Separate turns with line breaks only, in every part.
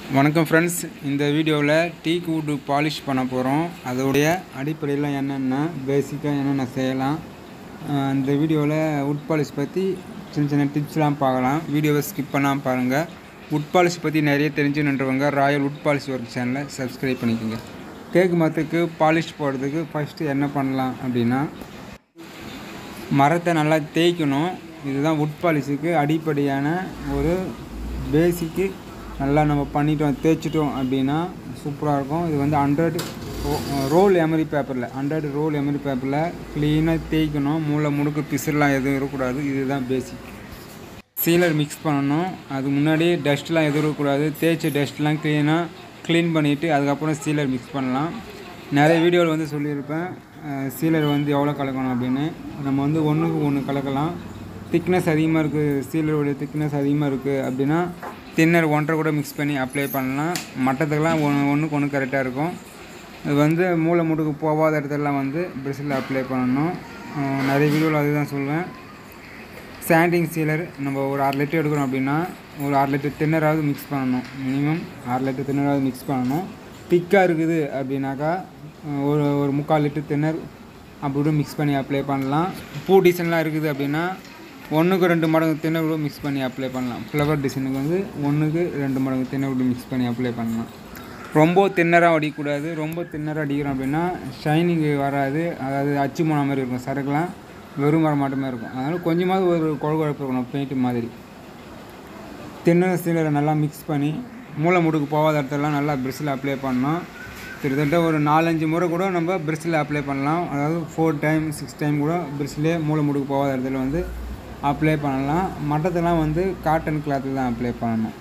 வணக்கம் ஃப்ரெண்ட்ஸ் இந்த வீடியோவில் டீக் வுட்டு பாலிஷ் பண்ண போகிறோம் அதோடைய அடிப்படையில் என்னென்ன பேசிக்காக என்னென்ன செய்யலாம் அஹ் இந்த வீடியோவில் வுட் பாலிஷ் பற்றி சின்ன சின்ன டிப்ஸ்லாம் பார்க்கலாம் வீடியோவை ஸ்கிப் பண்ணாமல் பாருங்கள் வுட் பாலிஷ் பற்றி நிறைய தெரிஞ்சுன்றவங்க ராயல் வுட் பாலிஷ் ஒர்க் சேனலை சப்ஸ்கிரைப் பண்ணிக்கோங்க தேக்கு மரத்துக்கு பாலிஷ் போடுறதுக்கு ஃபஸ்ட்டு என்ன பண்ணலாம் அப்படின்னா மரத்தை நல்லா தேய்க்கணும் இதுதான் வுட் பாலிஷுக்கு அடிப்படையான ஒரு பேசிக்கு நல்லா நம்ம பண்ணிட்டோம் தேய்ச்சிட்டோம் அப்படின்னா சூப்பராக இருக்கும் இது வந்து ஹண்ட்ரட் ரோல் எமரி பேப்பரில் ஹண்ட்ரட் ரோல் எமரி பேப்பரில் க்ளீனாக தேய்க்கணும் மூளை முடுக்கு பிசுலாம் எதுவும் இருக்கக்கூடாது இதுதான் பேசிக் சீலர் மிக்ஸ் பண்ணணும் அது முன்னாடி டஸ்ட்லாம் எதுவும் இருக்கக்கூடாது தேய்ச்ச டஸ்ட்லாம் க்ளீனாக க்ளீன் பண்ணிவிட்டு அதுக்கப்புறம் சீலர் மிக்ஸ் பண்ணலாம் நிறைய வீடியோவில் வந்து சொல்லியிருப்பேன் சீலர் வந்து எவ்வளோ கலக்கணும் அப்படின்னு நம்ம வந்து ஒன்றுக்கு ஒன்று கலக்கலாம் திக்னஸ் அதிகமாக இருக்குது சீலருடைய திக்னஸ் அதிகமாக இருக்குது அப்படின்னா தின்னர் ஒன்றரை கூட மிக்ஸ் பண்ணி அப்ளை பண்ணலாம் மட்டத்துக்கெல்லாம் ஒன்று ஒன்றுக்கு ஒன்று கரெக்டாக இருக்கும் இது வந்து மூளை முடுக்கு போகாத இடத்துலலாம் வந்து பிரிசில் அப்ளை பண்ணணும் அஹ் நிறைய வீடியோவில் அதுதான் சொல்லுவேன் சாண்டிங் சீலர் நம்ம ஒரு அரை லிட்டர் எடுக்கிறோம் அப்படின்னா ஒரு அரை லிட்டர் தின்னராவது மிக்ஸ் பண்ணணும் மினிமம் அரை லிட்டர் தின்னராவது மிக்ஸ் பண்ணணும் திக்காக இருக்குது அப்படின்னாக்கா அஹ் ஒரு ஒரு முக்கால் லிட்டர் தின்னர் அப்படி கூட மிக்ஸ் பண்ணி அப்ளை பண்ணலாம் பூ டிசைன்லாம் இருக்குது அப்படின்னா ஒன்றுக்கு ரெண்டு மடங்கு தின்னர் கூட மிக்ஸ் பண்ணி அப்ளை பண்ணலாம் ஃப்ளவர் டிசைனுக்கு வந்து ஒன்றுக்கு ரெண்டு மடங்கு தின்னர் கூட மிக்ஸ் பண்ணி அப்ளை பண்ணலாம் ரொம்ப தின்னராக அடிக்கக்கூடாது ரொம்ப தின்னராக அடிக்கிறோம் அப்படின்னா ஷைனிங் வராது அதாவது அச்சு போன மாதிரி இருக்கும் சரக்குலாம் வெறும் வர மாட்டமே இருக்கும் அதனால் கொஞ்சமாவது ஒரு குழகுழப்பு இருக்கணும் பெயிண்ட் மாதிரி தின்னர் சீலரை நல்லா மிக்ஸ் பண்ணி மூளை முடுக்கு போகாத இடத்துலலாம் நல்லா பிரிஸில் அப்ளை பண்ணணும் கிட்டத்தட்ட ஒரு நாலஞ்சு முறை கூட நம்ம பிரிஸில் அப்ளை பண்ணலாம் அதாவது ஃபோர் டைம் சிக்ஸ் டைம் கூட பிரிஸ்லேயே மூளை முடுக்கு போகாத இடத்துல வந்து அப்ளை பண்ணலாம் மட்டத்தெல்லாம் வந்து காட்டன் கிளாத்தில் தான் அப்ளை பண்ணணும்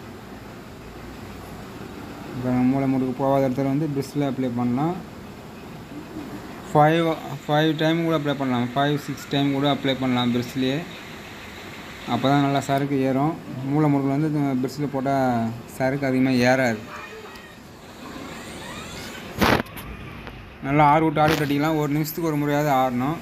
இப்போ மூளை முடுக்கு போகாத இடத்துல வந்து பிரிஸ்ல அப்ளை பண்ணலாம் ஃபைவ் ஃபைவ் டைம் கூட அப்ளை பண்ணலாம் ஃபைவ் சிக்ஸ் டைம் கூட அப்ளை பண்ணலாம் பிரிஸ்லேயே அப்போ தான் நல்லா சரக்கு ஏறும் மூளை முடுக்கில் வந்து பிரிஸ்ல போட்டால் சரக்கு அதிகமாக ஏறாது நல்லா ஆறு விட்டு ஆறு விட்டு அடிக்கலாம் ஒரு நிமிஷத்துக்கு ஒரு முறையாவது ஆடணும்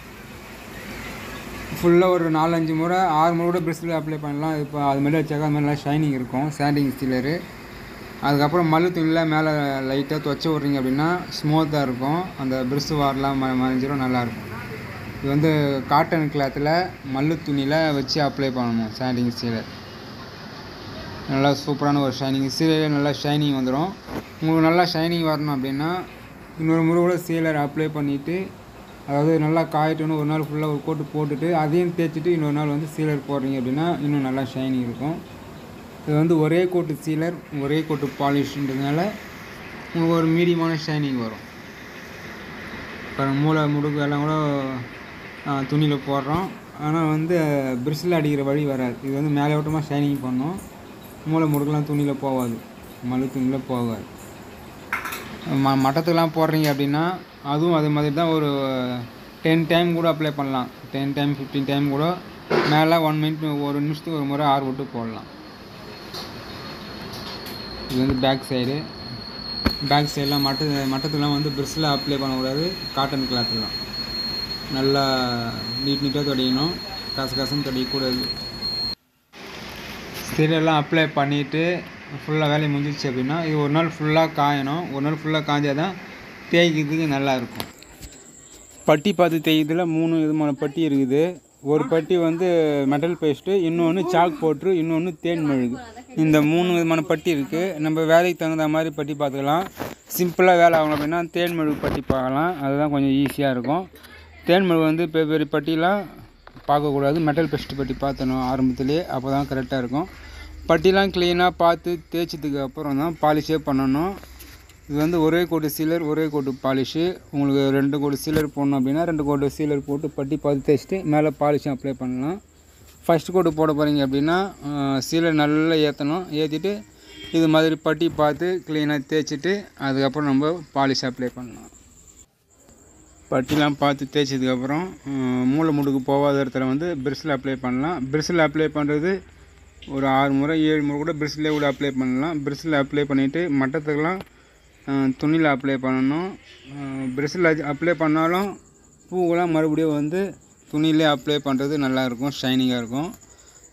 ஃபுல்லாக ஒரு நாலஞ்சு முறை ஆறு முறை கூட பிரிஸ்ல அப்ளை பண்ணலாம் இப்போ அது மாதிரி வச்சாக்கா அது மாதிரி நல்லா ஷைனிங் இருக்கும் சாண்டிங் ஸ்டீலரு அதுக்கப்புறம் மல்லு துணியில் மேலே லைட்டாக துவச்சி விட்றீங்க அப்படின்னா ஸ்மூத்தாக இருக்கும் அந்த பிரிஸ் வாரெலாம் ம மறைஞ்சிரும் நல்லாயிருக்கும் இது வந்து காட்டன் கிளாத்தில் மல்லு துணியில் வச்சு அப்ளை பண்ணணும் சாண்டிங் ஸ்டீலர் நல்லா சூப்பரான ஒரு ஷைனிங் சீலர் நல்லா ஷைனிங் வந்துடும் உங்களுக்கு நல்லா ஷைனிங் வரணும் அப்படின்னா இன்னொரு முறை கூட சீலர் அப்ளை பண்ணிவிட்டு அதாவது நல்லா காயட்டணும் ஒரு நாள் ஃபுல்லாக ஒரு கோட்டு போட்டுட்டு அதையும் தேய்ச்சிட்டு இன்னொரு நாள் வந்து சீலர் போடுறீங்க அப்படின்னா இன்னும் நல்லா ஷைனிங் இருக்கும் இது வந்து ஒரே கோட்டு சீலர் ஒரே கோட்டு பாலிஷ்ன்றதுனால உங்களுக்கு ஒரு மீடியமான ஷைனிங் வரும் இப்போ மூளை முடுக்கு எல்லாம் கூட துணியில் போடுறோம் ஆனால் வந்து பிரிஸ்ல அடிக்கிற வழி வராது இது வந்து மேலே ஓட்டமாக ஷைனிங் பண்ணும் மூளை முடுக்கெல்லாம் துணியில் போகாது மல்லு துணியில் போகாது ம மட்டத்துக்கெலாம் போடுறீங்க அப்படின்னா அதுவும் அதே மாதிரி தான் ஒரு டென் டைம் கூட அப்ளை பண்ணலாம் டென் டைம் ஃபிஃப்டீன் டைம் கூட மேலே ஒன் மினிட் ஒரு நிமிஷத்துக்கு ஒரு முறை ஆறு விட்டு போடலாம் இது வந்து பேக் சைடு பேக் சைடெலாம் மட்ட மட்டத்துலாம் வந்து பிரிஸ்ஸில் அப்ளை பண்ணக்கூடாது காட்டன் கிளாத்தில் தான் நல்லா நீட் நீட்டாக துடைக்கணும் காசு காசுன்னு துடைக்கக்கூடாது ஸ்டீரெல்லாம் அப்ளை பண்ணிவிட்டு ஃபுல்லாக வேலையை முடிஞ்சிச்சு அப்படின்னா இது ஒரு நாள் ஃபுல்லாக காயணும் ஒரு நாள் ஃபுல்லாக காஞ்சால் தான் தேய்க்கிறதுக்கு நல்லாயிருக்கும் பட்டி பார்த்து தேய்க்கிறதுல மூணு விதமான பட்டி இருக்குது ஒரு பட்டி வந்து மெட்டல் பேஸ்ட்டு இன்னொன்று சாக் போட்டு இன்னொன்று தேன் மெழுகு இந்த மூணு விதமான பட்டி இருக்குது நம்ம வேலைக்கு தகுந்த மாதிரி பட்டி பார்த்துக்கலாம் சிம்பிளாக வேலை ஆகணும் அப்படின்னா தேன் மெழுகு பட்டி பார்க்கலாம் அதுதான் கொஞ்சம் ஈஸியாக இருக்கும் தேன் மெழுகு வந்து பெரிய பெரிய பட்டிலாம் பார்க்கக்கூடாது மெட்டல் பேஸ்ட் பட்டி பார்த்தணும் ஆரம்பத்துலேயே அப்போ தான் கரெக்டாக இருக்கும் பட்டிலாம் க்ளீனாக பார்த்து தேய்ச்சதுக்கு அப்புறம் தான் பாலிஷே பண்ணணும் இது வந்து ஒரே கோட்டு சீலர் ஒரே கோட்டு பாலிஷு உங்களுக்கு ரெண்டு கோட்டு சீலர் போடணும் அப்படின்னா ரெண்டு கோட்டு சீலர் போட்டு பட்டி பார்த்து தேய்ச்சிட்டு மேலே பாலிஷும் அப்ளை பண்ணலாம் ஃபஸ்ட் கோட்டு போட போகிறீங்க அப்படின்னா சீலர் நல்லா ஏற்றணும் ஏற்றிட்டு இது மாதிரி பட்டி பார்த்து க்ளீனாக தேய்ச்சிட்டு அதுக்கப்புறம் நம்ம பாலிஷ் அப்ளை பண்ணலாம் பட்டிலாம் பார்த்து தேய்ச்சதுக்கப்புறம் மூளை முடுக்கு போகாத இடத்துல வந்து பிரிஸ்ஸில் அப்ளை பண்ணலாம் பிரிஸ்ஸில் அப்ளை பண்ணுறது ஒரு ஆறு முறை ஏழு முறை கூட பிரிஸ்லேயே கூட அப்ளை பண்ணலாம் பிரிஸ்ஸில் அப்ளை பண்ணிவிட்டு மட்டத்துக்கெல்லாம் துணியில் அப்ளை பண்ணணும் பிரிஸ்ஸில் அப்ளை பண்ணாலும் பூவெல்லாம் மறுபடியும் வந்து துணியிலே அப்ளை பண்ணுறது நல்லாயிருக்கும் ஷைனிங்காக இருக்கும்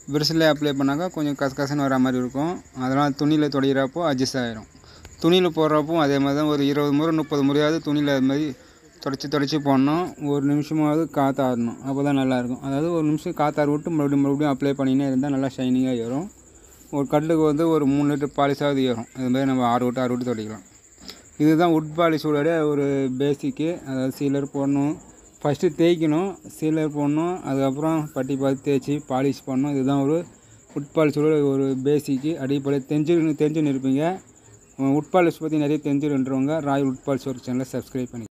பிரஷ்ஷில் அப்ளை பண்ணாக்கா கொஞ்சம் கசகசன்னு வர மாதிரி இருக்கும் அதெல்லாம் துணியில் துடைக்கிறப்போ அட்ஜஸ்ட் ஆகிரும் துணியில் போடுறப்போ அதே மாதிரி தான் ஒரு இருபது முறை முப்பது முறையாவது துணியில் அது மாதிரி தொடச்சி தொடச்சி போடணும் ஒரு நிமிஷமாவது காற்றாடணும் அப்போ தான் நல்லாயிருக்கும் அதாவது ஒரு நிமிஷம் காற்றாறு விட்டு மறுபடியும் மறுபடியும் அப்ளை பண்ணினே இருந்தால் நல்லா ஷைனிங்காக ஏறும் ஒரு கல்லுக்கு வந்து ஒரு மூணு லிட்டர் பாலிஷாவது ஏறும் அது மாதிரி நம்ம ஆறு விட்டு ஆறு விட்டு துடைக்கலாம் இதுதான் உட் பாலிஷோட ஒரு பேசிக்கு அதாவது சீலர் போடணும் ஃபஸ்ட்டு தேய்க்கணும் சீலர் போடணும் அதுக்கப்புறம் பட்டி பார்த்து தேய்ச்சி பாலிஷ் பண்ணணும் இதுதான் ஒரு உட் பாலிஷோட ஒரு பேசிக்கு அடிப்படை தெரிஞ்சு தெரிஞ்சுன்னு இருப்பீங்க உட் பாலிஷ் பற்றி நிறைய தெரிஞ்சுருன்றவங்க ராயல் உட் பாலிஷ் ஒரு சேனலை சப்ஸ்கிரைப் பண்ணி